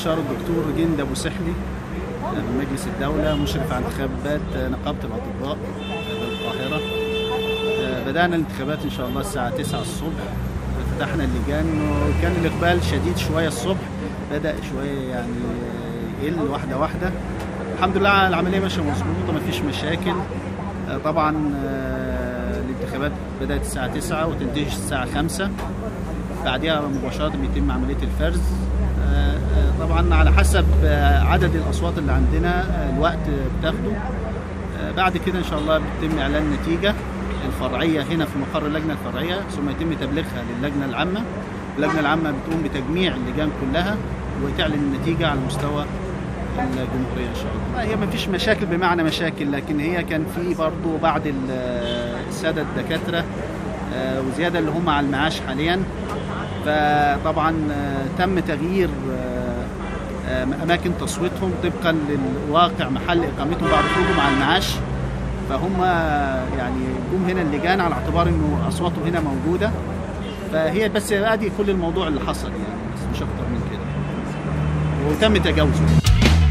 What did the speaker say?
مستشار الدكتور جند ابو سحلي من مجلس الدوله مشرف على انتخابات نقابه الاطباء بالقاهره بدانا الانتخابات ان شاء الله الساعه 9 الصبح فتحنا اللجان وكان الاقبال شديد شويه الصبح بدا شويه يعني يقل واحده واحده الحمد لله العمليه ماشيه مظبوطه مفيش مشاكل طبعا الانتخابات بدات الساعه 9 وتنتهي الساعه 5 بعدها مباشره بيتم عمليه الفرز طبعا على حسب عدد الاصوات اللي عندنا الوقت بتاخده بعد كده ان شاء الله بيتم اعلان النتيجه الفرعيه هنا في مقر اللجنه الفرعيه ثم يتم تبليغها للجنه العامه اللجنه العامه بتقوم بتجميع اللجان كلها وتعلن النتيجه على مستوى الجمهوريه ان شاء الله هي ما فيش مشاكل بمعنى مشاكل لكن هي كان في برضه بعض الساده الدكاتره وزياده اللي هم على المعاش حاليا فطبعا تم تغيير اماكن تصويتهم طبقا للواقع محل اقامتهم بعد خروجهم على المعاش فهم يعني جم هنا اللجان على اعتبار انه اصواتهم هنا موجوده فهي بس ادي كل الموضوع اللي حصل يعني بس مش اكتر من كده وتم تجاوزه